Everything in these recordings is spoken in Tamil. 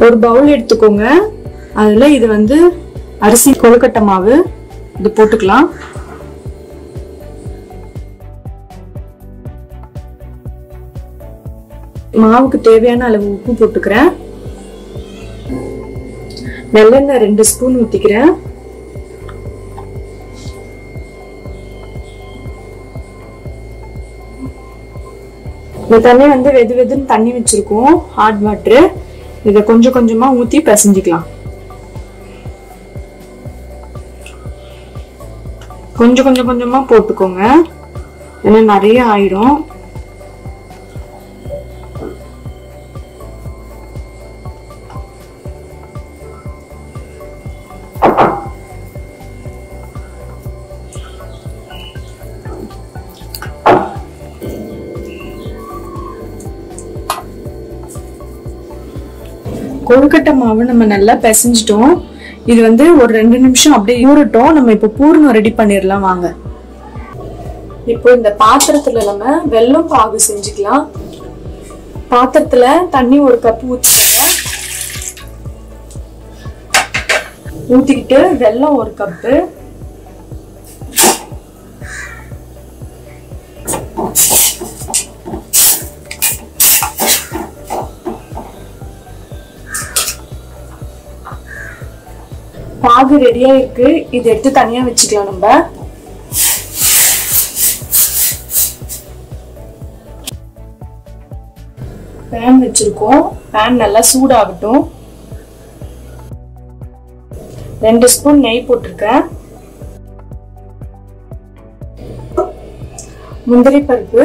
ஒரு பவுல் எடுத்துக்கோங்க அதுல இது வந்து அரிசி கொழுக்கட்டை மாவு இது போட்டுக்கலாம் மாவுக்கு தேவையான அளவு உப்பு போட்டுக்கிறேன் நல்லெண்ணெய் ரெண்டு ஸ்பூன் ஊத்திக்கிறேன் இந்த தண்ணி வந்து வெது வெதுன்னு தண்ணி வச்சிருக்கோம் ஹாட் வாட்டரு இதை கொஞ்சம் கொஞ்சமா ஊத்தி பிசைஞ்சிக்கலாம் கொஞ்சம் கொஞ்சம் கொஞ்சமா போட்டுக்கோங்க ஏன்னா நிறைய ஆயிடும் கொழுக்கட்டை மாவு நம்ம நல்லா பிசைஞ்சிட்டோம் இது வந்து ஒரு ரெண்டு நிமிஷம் அப்படியே ஊறட்டும் நம்ம இப்போ பூர்ணம் ரெடி பண்ணிடலாம் வாங்க இப்போ இந்த பாத்திரத்துல நம்ம வெல்லம் பாகு செஞ்சுக்கலாம் பாத்திரத்துல தண்ணி ஒரு கப் ஊத்திக்கோங்க ஊத்திக்கிட்டு வெல்லம் ஒரு கப்பு பாகு ரெடியா இருக்கு இது எடுத்து தனியா வச்சுக்கலாம் நம்ம பேன் வச்சிருக்கோம் பேன் நல்லா சூடாகட்டும் ரெண்டு ஸ்பூன் நெய் போட்டிருக்கேன் முந்திரி பருப்பு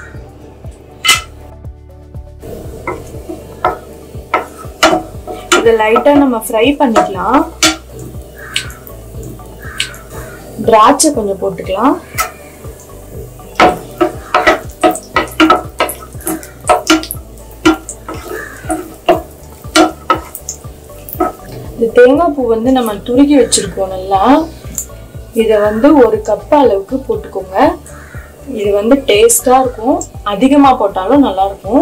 இதை லைட்டா நம்ம ஃப்ரை பண்ணிக்கலாம் திராட்சை கொஞ்சம் போட்டுக்கலாம் இந்த தேங்காய் பூ வந்து நம்ம துருகி வச்சிருக்கோம் நல்லா இதை வந்து ஒரு கப் அளவுக்கு போட்டுக்கோங்க இது வந்து டேஸ்டா இருக்கும் அதிகமா போட்டாலும் நல்லா இருக்கும்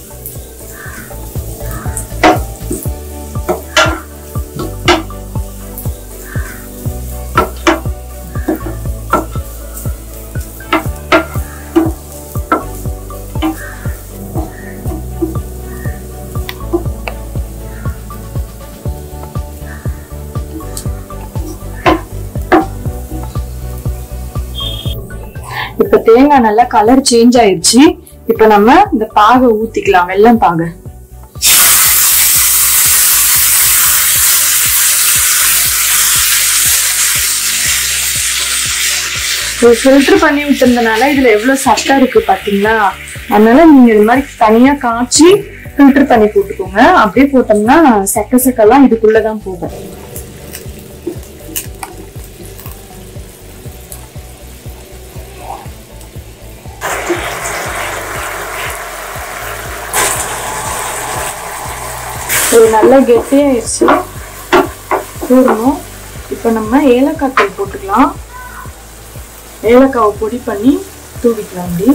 இப்ப தேங்காய் நல்லா கலர் சேஞ்ச் ஆயிருச்சு இப்ப நம்ம இந்த பாகை ஊத்திக்கலாம் வெல்லம் பாகை ஃபில்டர் பண்ணி விட்டுறதுனால இதுல எவ்வளவு சத்தம் இருக்கு பாத்தீங்களா அதனால நீங்க இது மாதிரி தனியா காய்ச்சி ஃபில்டர் பண்ணி போட்டுக்கோங்க அப்படியே போட்டோம்னா சக்க சக்கெல்லாம் இதுக்குள்ளதான் போகும் இது நல்லா கெட்டியாயிடுச்சு போடணும் இப்போ நம்ம ஏலக்காய் தூள் போட்டுக்கலாம் ஏலக்காவை பொடி பண்ணி தூவிக்கலாம் அப்படி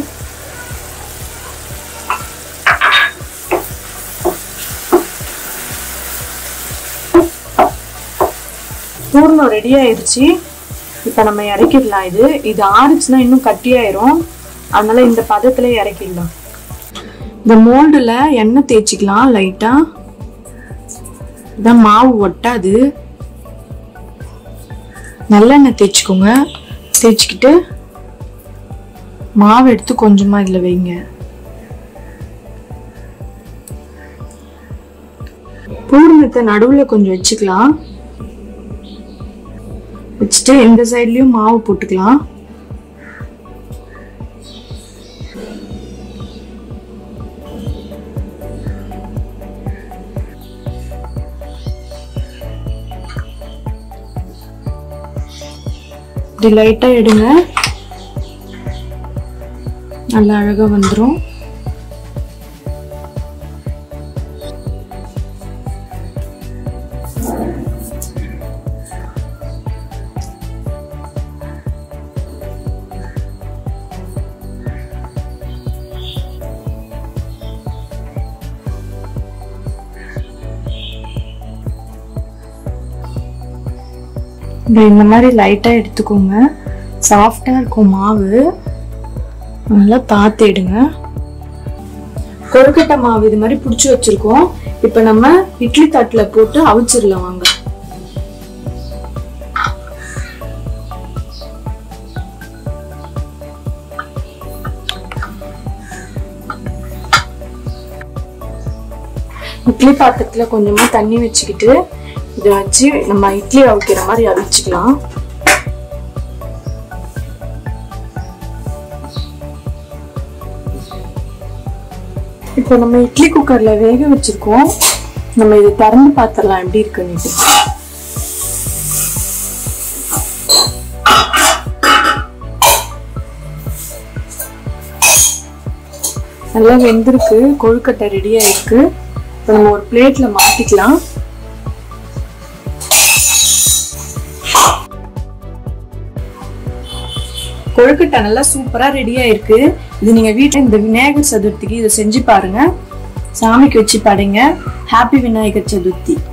பூர்ணம் ரெடி ஆயிடுச்சு இப்போ நம்ம இறக்கிடலாம் இது இது ஆறுச்சுன்னா இன்னும் கட்டியாயிரும் அதனால இந்த பதத்துல இறக்கிடலாம் இந்த மோல்டுல எண்ணெய் தேய்ச்சிக்கலாம் லைட்டா இதான் மாவு ஒட்டாது நல்லெண்ணெய் தேய்ச்சிக்கோங்க தேய்ச்சிக்கிட்டு மாவு எடுத்து கொஞ்சமா இதுல வைங்க பூர்ணத்தை நடுவுல கொஞ்சம் வச்சுக்கலாம் வச்சுட்டு இந்த சைட்லயும் மாவு போட்டுக்கலாம் இப்படி லைட்டா எடுங்க நல்லா அழகா வந்துரும் இந்த இந்த மாதிரி லைட்டாக எடுத்துக்கோங்க சாஃப்டாக இருக்கும் மாவு நல்லா பார்த்து எடுங்க கொழுக்கட்டை மாவு இது மாதிரி பிடிச்சி வச்சிருக்கோம் இப்போ நம்ம இட்லி தட்டில் போட்டு அவிச்சிடலாம் வாங்க இட்லி பாத்திரத்துல கொஞ்சமா தண்ணி வச்சுக்கிட்டு இதை வச்சு நம்ம இட்லி அவிக்கிற மாதிரி அவிச்சுக்கலாம் இப்போ நம்ம இட்லி குக்கர்ல வேக வச்சிருக்கோம் நம்ம இதை திறந்து பார்த்துடலாம் எப்படி இருக்குன்னு நல்லா வெந்திருக்கு கொழுக்கட்டை ரெடியா இருக்கு இப்போ நம்ம ஒரு பிளேட்ல மாத்திக்கலாம் கொழுக்கட்டை நல்லா சூப்பரா ரெடியா இருக்கு இது நீங்க வீட்டுல இந்த விநாயகர் சதுர்த்திக்கு இதை செஞ்சு பாருங்க சாமிக்கு வச்சு படைங்க ஹாப்பி விநாயகர் சதுர்த்தி